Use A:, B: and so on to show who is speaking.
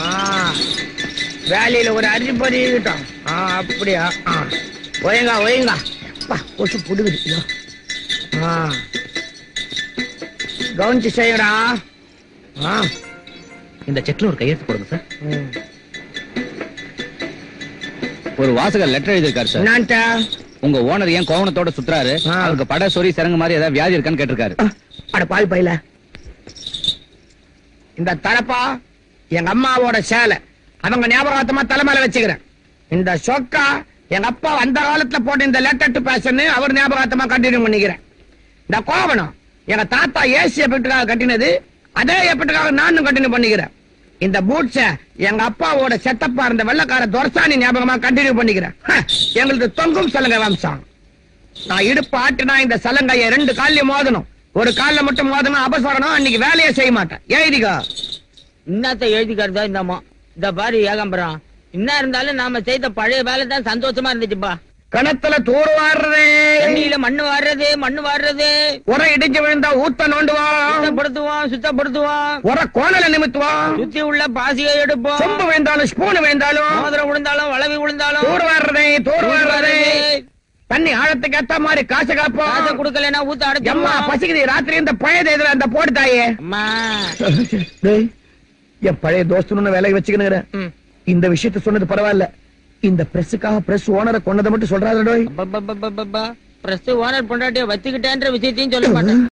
A: ஆ, வேலையில ஒரு அரிசி பதிக்கிட்டோம் ஆ அப்படியா ஆ ஒயங்க ஒயங்க அப்பா கொசு புடுகுது இதோ. ஆ கவனிச்சு செய்யடா ஆ
B: இந்த செக்ல ஒரு கையெழுத்து போடுங்க சார்
A: ம்.
B: ஒரு வாசகர் லெட்டர் எழுதியிருக்காரு சார்
A: என்னான்ட்ட
B: உங்க ஓனர் ஏன் கோவணத்தோட சுத்துறாரு
A: ஆ.
B: அவருக்கு பட சொறி சரங்கு மாதிரி ஏதாவது வியாதி இருக்கான்னு கேட்டிருக்காரு
A: அட பால் பையில இந்த தலப்பா எங்க அம்மாவோட சேலை அவங்க ஞாபகார்த்தமா தலைமையில வச்சுக்கிறேன் இந்த சொக்கா எங்க அப்பா அந்த காலத்துல போட்ட இந்த லெட்டர் டு பேஷன் அவர் ஞாபகார்த்தமா கண்டினியூ பண்ணிக்கிறேன் இந்த கோவணம் எங்க தாத்தா ஏசிய பெட்டுக்காக கட்டினது அதே எப்பட்டுக்காக நானும் கண்டினியூ பண்ணிக்கிறேன் இந்த பூட்ஸ எங்க அப்பாவோட செத்தப்பா இருந்த வெள்ளக்கார துரசாணி ஞாபகமா கண்டினியூ பண்ணிக்கிறேன் ஹ, எங்களுது தொங்கும் சலங்கை வம்சம் நான் இடுப்பு ஆட்டினா இந்த சலங்கைய ரெண்டு கால்லயும் மோதணும் ஒரு கால்ல மட்டும் மோதணும் அபசரணும் அன்னைக்கு வேலையே செய்ய மாட்டேன் எழுதிக்கோ
C: இன்னத்த எழுதிக்கிறதா இந்தம்மா இந்த பாரு ஏகாம்பரம் என்ன இருந்தாலும் நாம செய்த பழைய வேலை தான் சந்தோஷமா இருந்துச்சுப்பா
A: கணத்துல தூர் வாடுறதே
C: தண்ணியில மண்ணு வாடுறது மண்ணு வாடுறது
A: உரை இடிஞ்சு விழுந்தா ஊத்த நோண்டுவோம்
C: சுத்தப்படுத்துவோம் சுத்தப்படுத்துவோம்
A: உர கோணல நிமித்துவோம்
C: சுத்தி உள்ள பாசியை எடுப்போம்
A: சொம்பு விழுந்தாலும் ஸ்பூன் விழுந்தாலும்
C: மோதிரம் விழுந்தாலும் வளவி விழுந்தாலும்
A: தூர் வாடுறதே தூர் வாடுறதே தண்ணி ஆழத்துக்கு ஏத்த மாதிரி காசு
C: காசை
A: காப்போம்
C: குடுக்கலன்னா ஊத்த
A: எம்மா
C: அடைச்சம்மா
A: பசிக்குது ராத்திரி இந்த பழைய இதுல அந்த போட்டு தாயே
C: அம்மா
A: டேய், என் பழைய தோஸ்துன்னு வேலைக்கு வச்சுக்கிறேன்
C: ம்.
A: இந்த விஷயத்த சொன்னது பரவாயில்ல இந்த பிரஸுக்காக பிரஸ் ஓனரை கொண்டதை மட்டும் சொல்றாரு
C: பிரஸ் ஓனர் பொண்டாட்டிய வச்சுக்கிட்டேன்ற விஷயத்தையும் சொல்ல மாட்டேன்